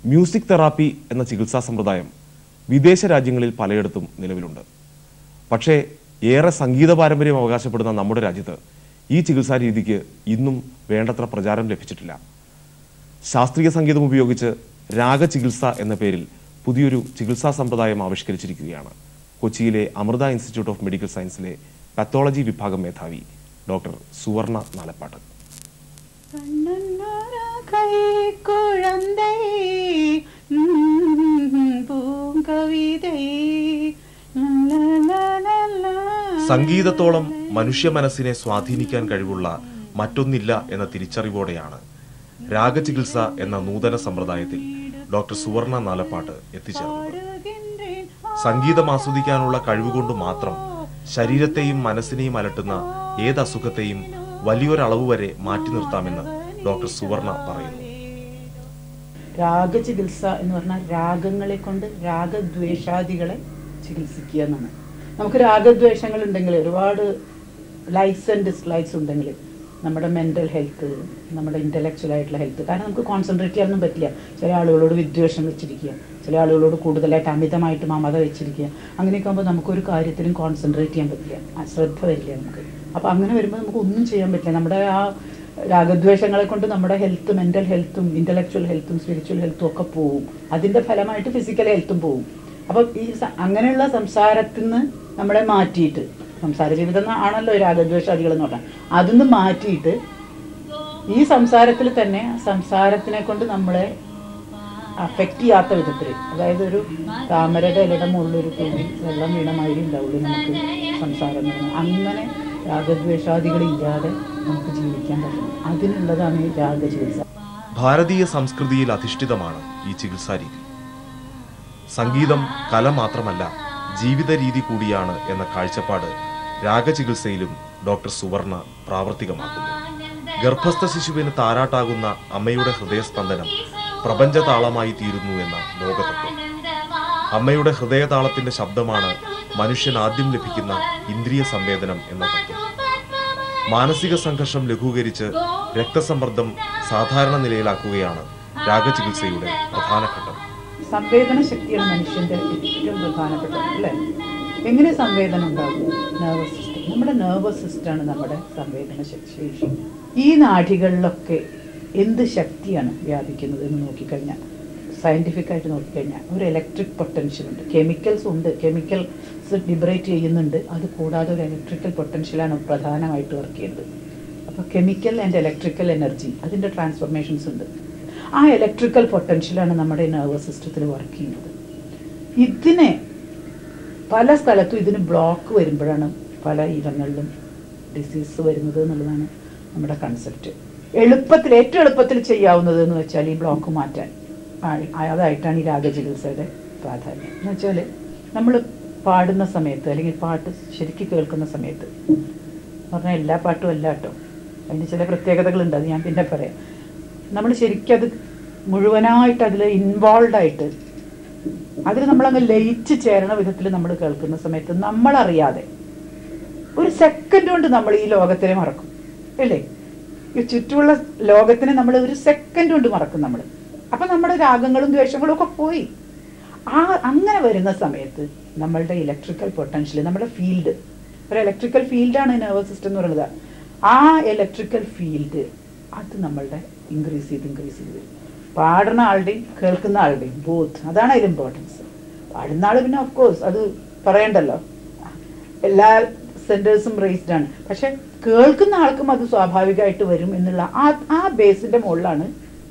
Music therapy എന്ന ചികിത്സാ സമ്പ്രദായം വിദേശ രാജ്യങ്ങളിൽ പലയിടത്തും നിലവിലുണ്ട് പക്ഷേ ഏറെ സംഗീത പാരമ്പര്യം അവകാശപ്പെടുന്ന നമ്മുടെ രാജ്യത്ത് ഈ ചികിത്സാ രീതിക്ക് ഇന്നും വേണ്ടത്ര പ്രചാരം ലഭിച്ചിട്ടില്ല ശാസ്ത്രീയ സംഗീതം ഉപയോഗിച്ച് രാഗചികിത്സ എന്ന പേരിൽ പുതിയൊരു ചികിത്സാ സമ്പ്രദായം ആവിഷ്കരിച്ചിരിക്കുകയാണ് കൊച്ചിയിലെ അമൃത ഇൻസ്റ്റിറ്റ്യൂട്ട് ഓഫ് മെഡിക്കൽ സയൻസിലെ പാത്തോളജി വിഭാഗം മേധാവി ഡോക്ടർ സുവർണ നാലപ്പാട്ട് கண்ணன்னொரு கை குழந்தை ம், பூங்கவிதை ലലലലല. സംഗീതത്തോളം മനുഷ്യ മനസ്സിനെ സ്വാധീനിക്കാൻ കഴിവുള്ള മറ്റൊന്നില്ല എന്ന തിരിച്ചറിവോടെയാണ് രാഗചികിത്സ എന്ന നൂതന സമ്പ്രദായത്തിൽ ഡോക്ടർ സുവർണ നാലപ്പാട്ട് എത്തിച്ചേർന്നത് പാടുകിன்றேன் സംഗീതം ആസ്വദിക്കാനുള്ള കഴിവുകൊണ്ട് മാത്രം ശരീരത്തെയും മനസ്സിനെയും അലട്ടുന്ന ഏത് അസുഖത്തെയും വലിയൊരളവ് വരെ മാറ്റി നിർത്താമെന്ന് ഡോക്ടർ സുവർണ പറയുന്നു രാഗചികിത്സ എന്ന് പറഞ്ഞാൽ രാഗങ്ങളെ കൊണ്ട് രാഗദ്വേഷാദികളെ ചികിത്സിക്കുക എന്നാണ് നമുക്ക് രാഗദ്വേഷങ്ങൾ ഉണ്ടെങ്കിൽ ഒരുപാട് ലൈക്സ് ആൻഡ് ഡിസ്ലൈക്സ് ഉണ്ടെങ്കിൽ നമ്മുടെ മെൻ്റൽ ഹെൽത്ത് നമ്മുടെ ഇൻ്റലക്ച്വൽ ആയിട്ടുള്ള ഹെൽത്ത് കാരണം നമുക്ക് കോൺസെൻട്രേറ്റ് ചെയ്യാനൊന്നും പറ്റില്ല ചില ആളുകളോട് വിദ്വേഷം വെച്ചിരിക്കുക ചില ആളുകളോട് കൂടുതലായിട്ട് അമിതമായിട്ട് മമത വെച്ചിരിക്കുക അങ്ങനെയൊക്കെ ആകുമ്പോൾ നമുക്കൊരു കാര്യത്തിലും കോൺസെൻട്രേറ്റ് ചെയ്യാൻ പറ്റില്ല ആ ശ്രദ്ധ വരില്ല നമുക്ക് അപ്പോൾ അങ്ങനെ വരുമ്പോൾ നമുക്ക് ഒന്നും ചെയ്യാൻ പറ്റില്ല നമ്മുടെ ആ രാഗദ്വേഷങ്ങളെ കൊണ്ട് നമ്മുടെ ഹെൽത്ത് മെൻ്റൽ ഹെൽത്തും ഇൻ്റലക്ച്വൽ ഹെൽത്തും സ്പിരിച്വൽ ഹെൽത്തും ഒക്കെ പോവും അതിൻ്റെ ഫലമായിട്ട് ഫിസിക്കൽ ഹെൽത്തും പോവും അപ്പോൾ ഈ സ- അങ്ങനെയുള്ള സംസാരത്തിൽ നിന്ന് നമ്മളെ മാറ്റിയിട്ട് സംസാര ജീവിതം ആണല്ലോ ഈ രാഗദ്വേഷാദികൾ എന്ന് പറഞ്ഞാൽ അതിന്ന് മാറ്റിയിട്ട് ഈ സംസാരത്തിൽ തന്നെ സംസാരത്തിനെ കൊണ്ട് നമ്മളെ അഫക്റ്റ് ചെയ്യാത്ത വിധത്തിൽ അതായത് ഒരു താമരയുടെ ഇലയുടെ മുകളിൽ ഒരു തുണി വെള്ളം വീണമാതിരി ഉണ്ടാവുള്ളൂ നമുക്ക് സംസാരം എന്ന് പറഞ്ഞാൽ. അങ്ങനെ രാഗദ്വേഷാദികളില്ലാതെ നമുക്ക് ജീവിക്കാൻ പറ്റണം അതിനുള്ളതാണ് ഈ രാഗചികിത്സ ഭാരതീയ സംസ്കൃതിയിൽ അധിഷ്ഠിതമാണ് ഈ ചികിത്സാ രീതി സംഗീതം കല മാത്രമല്ല ജീവിത രീതി കൂടിയാണ് എന്ന കാഴ്ചപ്പാട് രാഗചികിത്സയിലും ഡോക്ടർ സുവർണ പ്രാവർത്തികമാക്കുന്നു ഗർഭസ്ഥ ശിശുവിന് താരാട്ടാകുന്ന അമ്മയുടെ ഹൃദയസ്പന്ദനം പ്രപഞ്ചതാളമായി തീരുന്നു എന്ന ലോകതത്വം അമ്മയുടെ ഹൃദയതാളത്തിന്റെ ശബ്ദമാണ് മനുഷ്യൻ ആദ്യം ലഭിക്കുന്ന ഇന്ദ്രിയ സംവേദനം എന്ന തത്വം മാനസിക സംഘർഷം ലഘൂകരിച്ച് രക്തസമ്മർദ്ദം സാധാരണ നിലയിലാക്കുകയാണ് രാഗചികിത്സയുടെ പ്രധാന ഘട്ടം സംവേദന ശക്തിയാണ് മനുഷ്യന്റെ ഏറ്റവും പ്രധാനപ്പെട്ടത് അല്ലേ എങ്ങനെ സംവേദനം ഉണ്ടാകും നെർവസ് സിസ്റ്റം നമ്മുടെ നെർവസ് സിസ്റ്റമാണ് നമ്മുടെ സംവേദന ശക്തി ശേഷി ഈ നാഡികളിലൊക്കെ എന്ത് ശക്തിയാണ് വ്യാപിക്കുന്നത് എന്ന് നോക്കിക്കഴിഞ്ഞാൽ സയൻറ്റിഫിക് ആയിട്ട് നോക്കിക്കഴിഞ്ഞാൽ ഒരു ഇലക്ട്രിക് പൊട്ടൻഷ്യൽ ഉണ്ട് കെമിക്കൽസ് ഉണ്ട് കെമിക്കൽസ് ലിബറേറ്റ് ചെയ്യുന്നുണ്ട് അത് കൂടാതെ ഒരു ഇലക്ട്രിക്കൽ പൊട്ടൻഷ്യലാണ് പ്രധാനമായിട്ട് വർക്ക് ചെയ്യുന്നത് അപ്പോൾ കെമിക്കൽ ആൻഡ് ഇലക്ട്രിക്കൽ എനർജി അതിൻ്റെ ട്രാൻസ്ഫോർമേഷൻസ് ഉണ്ട് ആ ഇലക്ട്രിക്കൽ പൊട്ടൻഷ്യലാണ് നമ്മുടെ നെർവസ് സിസ്റ്റത്തിൽ വർക്ക് ചെയ്യുന്നത് ഇതിനെ പല സ്ഥലത്തും ഇതിന് ബ്ലോക്ക് വരുമ്പോഴാണ് പല ഇടങ്ങളിലും ഡിസീസ് വരുന്നത് എന്നുള്ളതാണ് നമ്മുടെ കൺസെപ്റ്റ് എളുപ്പത്തിൽ ഏറ്റവും എളുപ്പത്തിൽ ചെയ്യാവുന്നത് എന്ന് വെച്ചാൽ ഈ ബ്ലോക്ക് മാറ്റാൻ ആ- അതായിട്ടാണ് ഈ രാഗചികിത്സയുടെ പ്രാധാന്യം എന്ന് വെച്ചാൽ നമ്മൾ പാടുന്ന സമയത്ത് അല്ലെങ്കിൽ പാട്ട് ശരിക്കും കേൾക്കുന്ന സമയത്ത് പറഞ്ഞാൽ എല്ലാ പാട്ടും അല്ല കേട്ടോ അതിന് ചില പ്രത്യേകതകളുണ്ട് അത് ഞാൻ പിന്നെ പറയാം നമ്മൾ ശരിക്കും അത് മുഴുവനായിട്ട് അതിൽ ഇൻവോൾവ് ആയിട്ട് അതിൽ നമ്മളങ്ങ് ലയിച്ച് ചേരണ വിധത്തിൽ നമ്മൾ കേൾക്കുന്ന സമയത്ത് നമ്മളറിയാതെ ഒരു സെക്കൻഡ് കൊണ്ട് നമ്മൾ ഈ ലോകത്തിനെ മറക്കും അല്ലേ ഈ ചുറ്റുമുള്ള ലോകത്തിനെ നമ്മൾ ഒരു സെക്കൻഡ് കൊണ്ട് മറക്കും നമ്മൾ അപ്പൊ നമ്മുടെ രാഗങ്ങളും ദ്വേഷങ്ങളും ഒക്കെ പോയി ആ അങ്ങനെ വരുന്ന സമയത്ത് നമ്മളുടെ ഇലക്ട്രിക്കൽ പൊട്ടൻഷ്യൽ നമ്മുടെ ഫീൽഡ് ഒരു ഇലക്ട്രിക്കൽ ഫീൽഡാണ് നെർവസ് സിസ്റ്റം എന്ന് പറയുന്നത് ആ ഇലക്ട്രിക്കൽ ഫീൽഡ് അത് നമ്മളുടെ ഇൻക്രീസ് ചെയ്ത് ഇൻക്രീസ് ചെയ്ത് വരും പാടുന്ന ആളുടെയും കേൾക്കുന്ന ആളുടെയും ബോത്ത് അതാണ് അതിൽ ഇമ്പോർട്ടൻസ് പാടുന്ന ആൾ പിന്നെ ഓഫ് കോഴ്സ് അത് പറയണ്ടല്ലോ എല്ലാ സെന്റേഴ്സും റേസ്ഡ് ആണ് പക്ഷെ കേൾക്കുന്ന ആൾക്കും അത് സ്വാഭാവികമായിട്ട് വരും എന്നുള്ള ആ ആ ബേസിന്റെ മുകളിലാണ്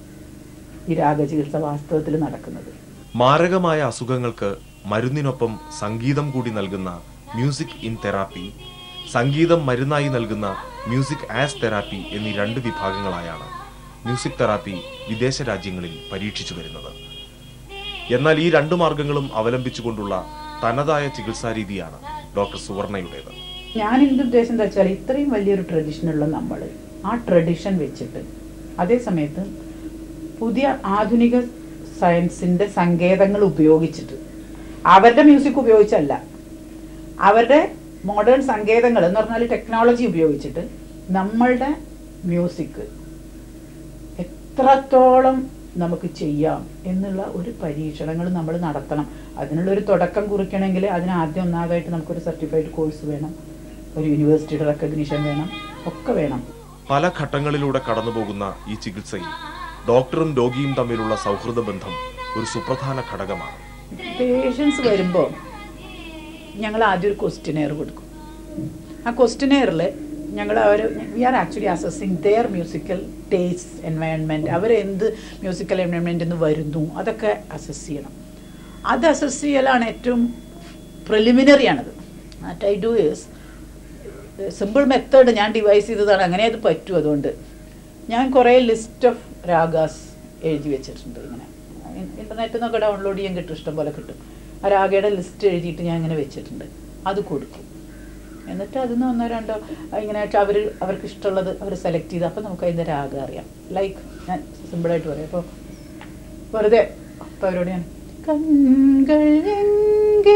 ഈ രാഗചികിത്സ വാസ്തവത്തിൽ നടക്കുന്നത് മാരകമായ അസുഖങ്ങൾക്ക് മരുന്നിനൊപ്പം സംഗീതം കൂടി നൽകുന്ന മ്യൂസിക് ഇൻ തെറാപ്പി സംഗീതം മരുന്നായി നൽകുന്ന മ്യൂസിക് ആസ് തെറാപ്പി എന്നീ രണ്ട് വിഭാഗങ്ങളായാണ് മ്യൂസിക് തെറാപ്പി വിദേശ രാജ്യങ്ങളിൽ പരീക്ഷിച്ചു വരുന്നത് എന്നാൽ ഈ രണ്ട് മാർഗങ്ങളും അവലംബിച്ചുകൊണ്ടുള്ള തനതായ ചികിത്സാ രീതിയാണ് ഡോക്ടർ സുവർണയുടേത് ഞാൻ എൻ്റെ ഉദ്ദേശം എന്താ വെച്ചാൽ ഇത്രയും വലിയൊരു ട്രഡീഷനുള്ള നമ്മൾ ആ ട്രഡീഷൻ വെച്ചിട്ട് അതേ സമയത്ത് പുതിയ ആധുനിക സയൻസിന്റെ സങ്കേതങ്ങൾ ഉപയോഗിച്ചിട്ട് അവരുടെ മ്യൂസിക് ഉപയോഗിച്ചല്ല അവരുടെ മോഡേൺ സങ്കേതങ്ങൾ എന്ന് പറഞ്ഞാൽ ടെക്നോളജി ഉപയോഗിച്ചിട്ട് നമ്മളുടെ മ്യൂസിക് എത്രത്തോളം നമുക്ക് ചെയ്യാം എന്നുള്ള ഒരു പരീക്ഷണങ്ങൾ നമ്മൾ നടത്തണം അതിനുള്ള ഒരു തുടക്കം കുറിക്കണമെങ്കിൽ അതിന് ആദ്യം ഒന്നാകായിട്ട് നമുക്കൊരു സർട്ടിഫൈഡ് കോഴ്സ് വേണം ഒരു യൂണിവേഴ്സിറ്റിയുടെ റെക്കഗ്നിഷൻ വേണം ഒക്കെ വേണം പല ഘട്ടങ്ങളിലൂടെ കടന്നുപോകുന്ന ഈ ചികിത്സയിൽ ഡോക്ടറും രോഗിയും തമ്മിലുള്ള സൗഹൃദ ബന്ധം ഒരു സുപ്രധാന ഘടകമാണ് പേഷ്യൻസ് വരുമ്പോൾ ഞങ്ങൾ ആദ്യം ഒരു ക്വസ്റ്റിനെയർ കൊടുക്കും ആ ക്വസ്റ്റിനെയറിൽ ഞങ്ങൾ അവർ we are actually assessing their musical taste environment അവർ എന്ത് മ്യൂസിക്കൽ എൻവയൺമെൻറ്റിൽ നിന്ന് വരുന്നു അതൊക്കെ അസസ് ചെയ്യണം അത് അസസ് ചെയ്യലാണ് ഏറ്റവും പ്രിലിമിനറി ആണത് that I do is simple method ഞാൻ ഡിവൈസ് ചെയ്തതാണ് അങ്ങനെ അത് പറ്റും അതുകൊണ്ട് ഞാൻ കുറേ ലിസ്റ്റ് ഓഫ് രാഗാസ് എഴുതി വെച്ചിട്ടുണ്ട് ഇങ്ങനെ ഇൻ്റർനെറ്റിൽ നിന്നൊക്കെ ഡൗൺലോഡ് ചെയ്യാൻ കിട്ടും ഇഷ്ടം പോലെ കിട്ടും ആ രാഗയുടെ ലിസ്റ്റ് എഴുതിയിട്ട് ഞാൻ ഇങ്ങനെ വെച്ചിട്ടുണ്ട് അത് കൊടുക്കും എന്നിട്ട് അതിൽ നിന്ന് ഒന്നോ രണ്ടോ ഇങ്ങനെ അവർ അവർക്ക് ഇഷ്ടമുള്ളത് അവർ സെലക്ട് ചെയ്ത് അപ്പം നമുക്ക് അതിൻ്റെ രാഗം അറിയാം ലൈക്ക് ഞാൻ സിമ്പിളായിട്ട് പറയാം അപ്പോൾ വെറുതെ അപ്പോൾ അവരോട് ഞാൻ കൺകൾ എങ്കേ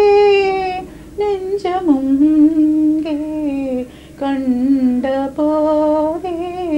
നെഞ്ചമുങ്കേ കണ്ട പോതേ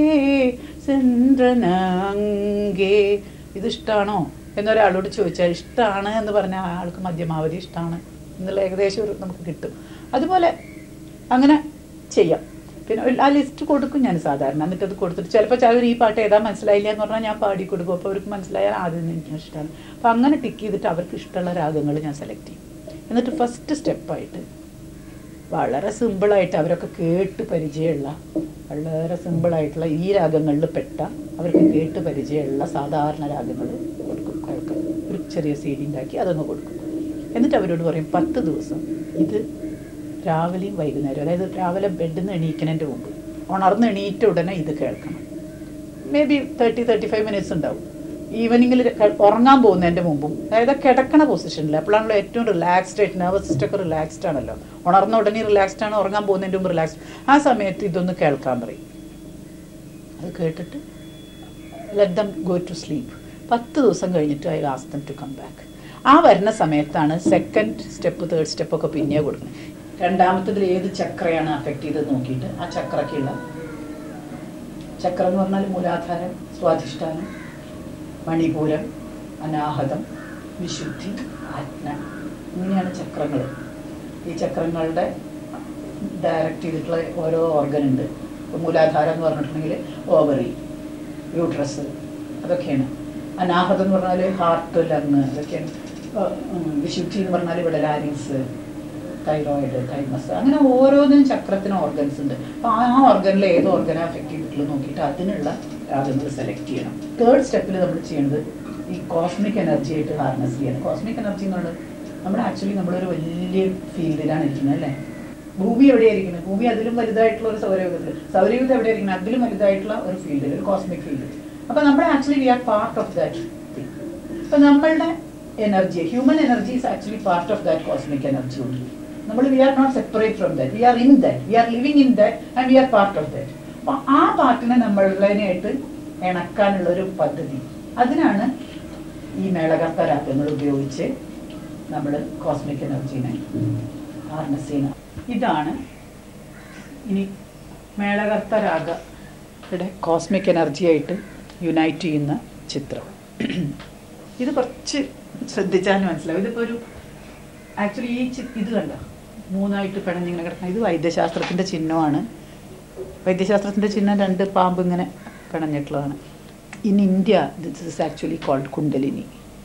ചന്ദ്രനങ്കേ ഇത് ഇഷ്ടമാണോ എന്നൊരാളോട് ചോദിച്ചാൽ ഇഷ്ടമാണ് എന്ന് പറഞ്ഞാൽ ആൾക്ക് മധ്യമാവധി ഇഷ്ടമാണ് എന്നുള്ള ഏകദേശം ഒരു നമുക്ക് കിട്ടും അതുപോലെ അങ്ങനെ ചെയ്യാം പിന്നെ ഒരു- ആ ലിസ്റ്റ് കൊടുക്കും ഞാൻ സാധാരണ എന്നിട്ട് അത് കൊടുത്തിട്ട് ചിലപ്പോൾ ചിലർ ഈ പാട്ട് ഏതാ മനസ്സിലായില്ല എന്ന് പറഞ്ഞാൽ ഞാൻ പാടി കൊടുക്കും അപ്പോൾ അവർക്ക് മനസ്സിലായാൽ ആദ്യം നിന്ന് എനിക്ക് ഇഷ്ടമാണ് അപ്പോൾ അങ്ങനെ ടിക്ക് ചെയ്തിട്ട് അവർക്ക് ഇഷ്ടമുള്ള രാഗങ്ങൾ ഞാൻ സെലക്ട് ചെയ്യും എന്നിട്ട് ഫസ്റ്റ് സ്റ്റെപ്പായിട്ട് വളരെ സിമ്പിളായിട്ട് അവരൊക്കെ കേട്ട് പരിചയമുള്ള വളരെ സിമ്പിളായിട്ടുള്ള ഈ രാഗങ്ങളിൽ പെട്ട അവർക്ക് കേട്ട് പരിചയമുള്ള സാധാരണ രാഗങ്ങൾ കൊടുക്കും കേൾക്കാം ഒരു ചെറിയ സി ഡി ഉണ്ടാക്കി അതൊന്ന് കൊടുക്കും എന്നിട്ട് അവരോട് പറയും പത്ത് ദിവസം ഇത് രാവിലെയും വൈകുന്നേരം അതായത് രാവിലെ ബെഡിൽ നിന്ന് എണീക്കുന്നതിൻ്റെ മുമ്പ് ഉണർന്ന് എണീറ്റ ഉടനെ ഇത് കേൾക്കണം maybe thirty thirty five minutes ഉണ്ടാവും ഈവനിങ്ങിൽ ഉറങ്ങാൻ പോകുന്നതിൻ്റെ മുമ്പും അതായത് കിടക്കണ പൊസിഷനിൽ അപ്പോഴാണല്ലോ ഏറ്റവും റിലാക്സ്ഡ് ആയിട്ട് നെർവസ് സിസ്റ്റം ഒക്കെ റിലാക്സ്ഡ് ആണല്ലോ ഉണർന്ന ഉടനെ റിലാക്സ്ഡ് ആണ് ഉറങ്ങാൻ പോകുന്നതിൻ്റെ മുമ്പ് റിലാക്സ്ഡ് ആ സമയത്ത് ഇതൊന്ന് കേൾക്കാൻ പറയും അത് കേട്ടിട്ട് let them go to sleep പത്ത് ദിവസം കഴിഞ്ഞിട്ട് I last them to come back ആ വരുന്ന സമയത്താണ് സെക്കൻഡ് സ്റ്റെപ്പ് തേർഡ് സ്റ്റെപ്പ് ഒക്കെ പിന്നെ കൊടുക്കുന്നത് രണ്ടാമത്തതിൽ ഏത് ചക്രയാണ് അഫക്റ്റ് ചെയ്തത് നോക്കിയിട്ട് ആ ചക്രക്കുള്ള ചക്ര എന്ന് പറഞ്ഞാൽ മൂലാധാരം സ്വാധിഷ്ഠാനം മണിപൂരം അനാഹതം വിശുദ്ധി ആജ്ഞ ഇങ്ങനെയാണ് ചക്രങ്ങൾ ഈ ചക്രങ്ങളുടെ ഡയറക്റ്റ് ചെയ്തിട്ടുള്ള ഓരോ ഓർഗൻ ഉണ്ട് ഇപ്പോൾ മൂലാധാരം എന്ന് പറഞ്ഞിട്ടുണ്ടെങ്കിൽ ഓവറി യൂട്രസ് അതൊക്കെയാണ് അനാഹതം എന്ന് പറഞ്ഞാൽ ഹാർട്ട് ലങ് അതൊക്കെയാണ് ഇപ്പൊ, ഉം, വിശുദ്ധി എന്ന് പറഞ്ഞാൽ ഇവിടെ ലാരിങ്സ് തൈറോയിഡ് തൈമസ് അങ്ങനെ ഓരോന്നിനും ചക്രത്തിന് ഓർഗൻസ് ഉണ്ട് അപ്പോൾ ആ ഓർഗനിൽ ഏത് ഓർഗനെ അഫക്റ്റ് ചെയ്തിട്ടുള്ളത് നോക്കിയിട്ട് അതിനുള്ള രാഗങ്ങൾ സെലക്ട് ചെയ്യണം തേർഡ് സ്റ്റെപ്പിൽ നമ്മൾ ചെയ്യുന്നത് ഈ കോസ്മിക് എനർജി ആയിട്ട് ഹാർനസ് ചെയ്യണം കോസ്മിക് എനർജി എന്നുള്ളത് നമ്മൾ ആക്ച്വലി നമ്മളൊരു വലിയ ഫീൽഡിലാണ് ഇരിക്കുന്നത് അല്ലേ ഭൂമി എവിടെയായിരിക്കുന്നത് ഭൂമി അതിലും വലുതായിട്ടുള്ള ഒരു സൗരയൂഥത്തിൽ സൗരയൂഥം എവിടെയായിരിക്കുന്നത് അതിലും വലുതായിട്ടുള്ള ഒരു ഫീൽഡിൽ ഒരു കോസ്മിക് ഫീൽഡ് അപ്പോൾ നമ്മൾ actually we are part of that thing അപ്പോൾ നമ്മളുടെ energy human energy is actually part of that cosmic energy ഉണ്ട് നമ്മൾ we are not separate from that we are in that we are living in that and we are part of that അപ്പോൾ ആ പാർട്ടിനെ നമ്മളുടേനായിട്ട് ഇണക്കാനുള്ള ഒരു പദ്ധതി അതിനാണ് ഈ മേളകർത്ത രാഗങ്ങൾ ഉപയോഗിച്ച് നമ്മൾ കോസ്മിക് എനർജീനെ ഹാർനസ് ചെയ്യുന്നത് ഇതാണ് ഇനി മേളകർത്ത രാഗയുടെ കോസ്മിക് എനർജി ആയിട്ട് യുണൈറ്റ് ചെയ്യുന്ന ചിത്രം ഇത് കുറച്ച് ശ്രദ്ധിച്ചാൽ മനസ്സിലാവും ഇതിപ്പോൾ ഒരു ആക്ച്വലി ഈ ചി- ഇത് കണ്ട മൂന്നായിട്ട് പിണഞ്ഞിങ്ങനെ കിടക്കുന്ന ഇത് വൈദ്യശാസ്ത്രത്തിൻ്റെ ചിഹ്നമാണ് വൈദ്യശാസ്ത്രത്തിൻ്റെ ചിഹ്നം രണ്ട് പാമ്പ് ഇങ്ങനെ പിണഞ്ഞിട്ടുള്ളതാണ് in India this is actually called kundalini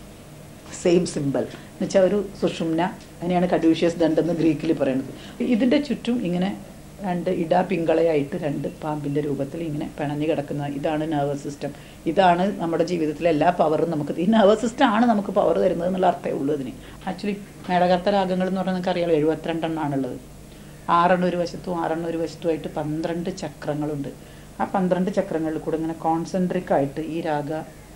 same simple എന്നുവെച്ചാൽ ഒരു സുഷുമ്ന അതിനെയാണ് കഡ്യൂഷ്യസ് ദണ്ടെന്ന് ഗ്രീക്കിൽ പറയുന്നത് ഇതിൻ്റെ ചുറ്റും ഇങ്ങനെ രണ്ട് ഇടാ പിങ്കളയായിട്ട് രണ്ട് പാമ്പിൻ്റെ രൂപത്തിൽ ഇങ്ങനെ പിണഞ്ഞു കിടക്കുന്ന ഇതാണ് നെർവസ് സിസ്റ്റം ഇതാണ് നമ്മുടെ ജീവിതത്തിലെ എല്ലാ പവറും നമുക്ക് ഈ നെർവസ് സിസ്റ്റം ആണ് നമുക്ക് പവർ തരുന്നത് എന്നുള്ള അർത്ഥമേ ഉള്ളൂ ഇതിന് ആക്ച്വലി മേടകർത്ത രാഗങ്ങൾ എന്ന് പറഞ്ഞാൽ നിങ്ങൾക്ക് അറിയാലോ എഴുപത്തിരണ്ടെണ്ണാണുള്ളത് ആറെണ്ണം ഒരു വശത്തും ആറെണ്ണം ഒരു വശത്തുമായിട്ട് പന്ത്രണ്ട് ചക്രങ്ങളുണ്ട് ആ പന്ത്രണ്ട് ചക്രങ്ങളിൽ കൂടെ ഇങ്ങനെ കോൺസെൻട്രിക് ആയിട്ട് ഈ രാഗ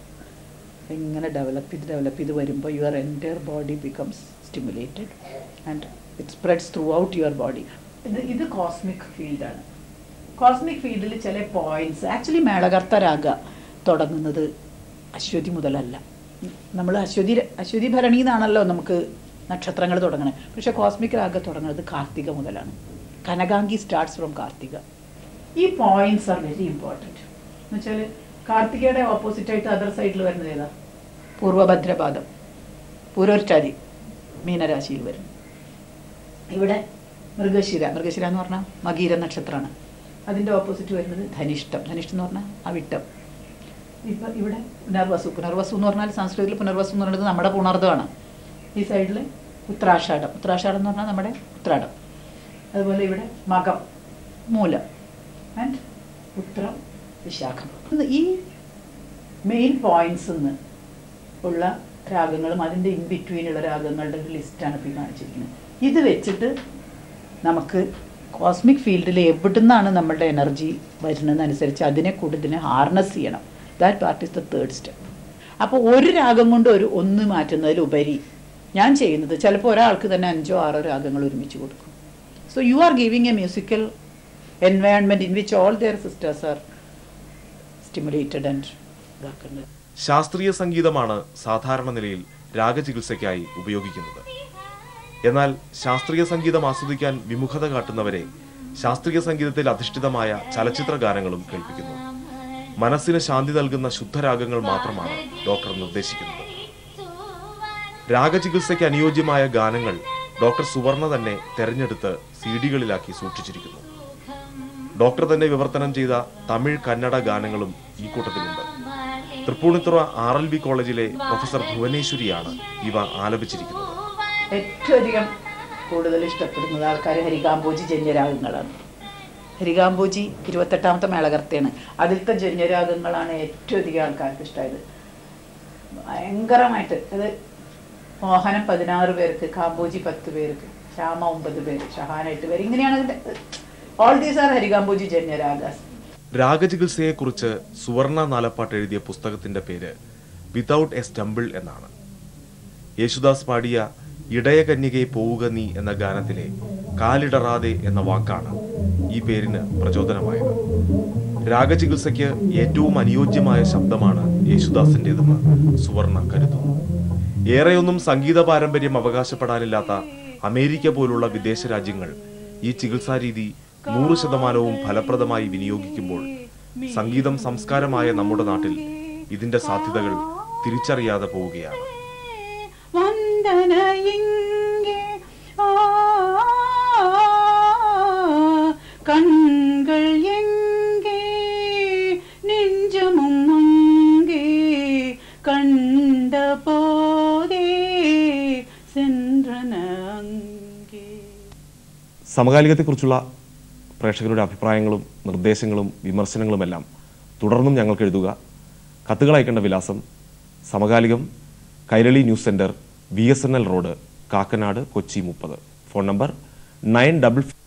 ഇങ്ങനെ ഡെവലപ്പ് ചെയ്ത് ഡെവലപ്പ് ചെയ്ത് വരുമ്പോൾ your entire body becomes stimulated and it spreads throughout your body ഇത് ഇത് കോസ്മിക് ഫീൽഡാണ് കോസ്മിക് ഫീൽഡിൽ ചില പോയിന്റ്സ് ആക്ച്വലി മേളകർത്ത രാഗ തുടങ്ങുന്നത് അശ്വതി മുതലല്ല നമ്മൾ അശ്വതി അശ്വതി ഭരണി എന്നാണല്ലോ നമുക്ക് നക്ഷത്രങ്ങൾ തുടങ്ങണത് പക്ഷേ കോസ്മിക് രാഗ തുടങ്ങുന്നത് കാർത്തിക മുതലാണ് കനകാംഗി സ്റ്റാർട്ട്സ് ഫ്രം കാർത്തിക ഈ പോയിന്റ്സ് ആർ വെരി ഇമ്പോർട്ടൻറ്റ് എന്ന് വെച്ചാൽ കാർത്തികയുടെ ഓപ്പോസിറ്റ് ആയിട്ട് അതർ സൈഡിൽ വരുന്നത് ഏതാ പൂർവഭദ്രപാദം പൂരോറ്റാതി മീനരാശിയിൽ വരും ഇവിടെ മൃഗശിര മൃഗശിര എന്ന് പറഞ്ഞാൽ മകീര നക്ഷത്രമാണ് അതിൻ്റെ ഓപ്പോസിറ്റ് വരുന്നത് ധനിഷ്ടം ധനിഷ്ടം എന്ന് പറഞ്ഞാൽ അവിട്ടം ഇപ്പം ഇവിടെ പുനർവസു പുനർവസു എന്ന് പറഞ്ഞാൽ സംസ്കൃതത്തിൽ പുനർവസു എന്ന് പറയുന്നത് നമ്മുടെ പുണർദമാണ് ഈ സൈഡിൽ ഉത്രാഷാഢം ഉത്രാഷാഢം എന്ന് പറഞ്ഞാൽ നമ്മുടെ ഉത്രാടം അതുപോലെ ഇവിടെ മകം മൂലം ആൻഡ് ഉത്രം വിശാഖം ഈ മെയിൻ പോയിന്റ്സ് നിന്ന് ഉള്ള രാഗങ്ങളും അതിൻ്റെ ഇൻ ബിറ്റ്വീനുള്ള രാഗങ്ങളുടെ ഒരു ലിസ്റ്റാണ് ഇപ്പോൾ ഈ കാണിച്ചിരിക്കുന്നത് ഇത് വെച്ചിട്ട് നമുക്ക് കോസ്മിക് ഫീൽഡിൽ എവിടുന്നാണ് നമ്മളുടെ എനർജി വരുന്നതെന്നനുസരിച്ച് അതിനെ കൂടി ഇതിനെ ഹാർനസ് ചെയ്യണം that part is the third step അപ്പോൾ ഒരു രാഗം കൊണ്ട് ഒരു ഒന്ന് മാറ്റുന്നതിലുപരി ഞാൻ ചെയ്യുന്നത് ചിലപ്പോൾ ഒരാൾക്ക് തന്നെ അഞ്ചോ ആറോ രാഗങ്ങൾ ഒരുമിച്ച് കൊടുക്കും so you are giving a musical environment in which all their sisters are stimulated and ഇതാക്കുന്നത് ശാസ്ത്രീയ സംഗീതമാണ് സാധാരണ നിലയിൽ രാഗചികിത്സയ്ക്കായി ഉപയോഗിക്കുന്നത് എന്നാൽ ശാസ്ത്രീയ സംഗീതം ആസ്വദിക്കാൻ വിമുഖത കാട്ടുന്നവരെ ശാസ്ത്രീയ സംഗീതത്തിൽ അധിഷ്ഠിതമായ ചലച്ചിത്ര ഗാനങ്ങളും കേൾപ്പിക്കുന്നു മനസ്സിന് ശാന്തി നൽകുന്ന ശുദ്ധരാഗങ്ങൾ മാത്രമാണ് ഡോക്ടർ നിർദ്ദേശിക്കുന്നത് രാഗചികിത്സയ്ക്ക് അനുയോജ്യമായ ഗാനങ്ങൾ ഡോക്ടർ സുവർണ തന്നെ തെരഞ്ഞെടുത്ത് സി ഡികളിലാക്കി സൂക്ഷിച്ചിരിക്കുന്നു ഡോക്ടർ തന്നെ വിവർത്തനം ചെയ്ത തമിഴ് കന്നഡ ഗാനങ്ങളും ഈ കൂട്ടത്തിലുണ്ട് തൃപ്പൂണിത്തുറ ആർ എൽ ബി കോളേജിലെ പ്രൊഫസർ ഭുവനേശ്വരിയാണ് ഇവ ആലപിച്ചിരിക്കുന്നത് ഏറ്റവും അധികം കൂടുതൽ ഇഷ്ടപ്പെടുന്നത് ആൾക്കാർ ഹരികാംബോജി ജന്യരാഗങ്ങളാണ് ഹരികാംബോജി ഇരുപത്തെട്ടാമത്തെ മേളകർത്തയാണ് അതിലത്തെ ജന്യരാഗങ്ങളാണ് ഏറ്റവും അധികം ആൾക്കാർക്ക് ഇഷ്ടമായത് ഭയങ്കരമായിട്ട് അത് മോഹനം പതിനാറ് പേർക്ക് കാമ്പോജി പത്ത് പേർക്ക് ശ്യാമ ഒമ്പത് പേര് ഷഹാന എട്ട് പേര് ഇങ്ങനെയാണ് അതിൻ്റെ ഓൾ ദീസ് ആർ ഹരികാംബോജി ജന്യരാഗാസ് രാഗചികിത്സയെക്കുറിച്ച് സുവർണ നാലപ്പാട്ട് എഴുതിയ പുസ്തകത്തിന്റെ പേര് വിതൗട്ട് എ സ്റ്റംബിൾ എന്നാണ് യേശുദാസ് പാടിയ ഇടയകന്യകെ പോവുക നീ എന്ന ഗാനത്തിലെ കാലിടറാതെ എന്ന വാക്കാണ് ഈ പേരിന് പ്രചോദനമായത് രാഗചികിത്സയ്ക്ക് ഏറ്റവും അനുയോജ്യമായ ശബ്ദമാണ് യേശുദാസിൻ്റെതെന്ന് സുവർണ കരുതുന്നു ഏറെയൊന്നും സംഗീത പാരമ്പര്യം അവകാശപ്പെടാനില്ലാത്ത അമേരിക്ക പോലുള്ള വിദേശ രാജ്യങ്ങൾ ഈ ചികിത്സാരീതി നൂറ് ശതമാനവും ഫലപ്രദമായി വിനിയോഗിക്കുമ്പോൾ സംഗീതം സംസ്കാരമായ നമ്മുടെ നാട്ടിൽ ഇതിന്റെ സാധ്യതകൾ തിരിച്ചറിയാതെ പോവുകയാണ് വന്ദന ഇங்கே ആ കൺകൾ എங்கே നെഞ്ചമും അங்கே കണ്ട പോതേ സെன்றன അங்கே സമകാലികത്തെക്കുറിച്ചുള്ള പ്രേക്ഷകരുടെ അഭിപ്രായങ്ങളും നിർദ്ദേശങ്ങളും വിമർശനങ്ങളുമെല്ലാം തുടർന്നും ഞങ്ങൾക്ക് എഴുതുക കത്തുകൾ അയക്കേണ്ട വിലാസം Samakalikam Kairali news centre B S N L road Kakkanad Kochi മുപ്പത് ഫോൺ നമ്പർ നയൻ ഡബിൾ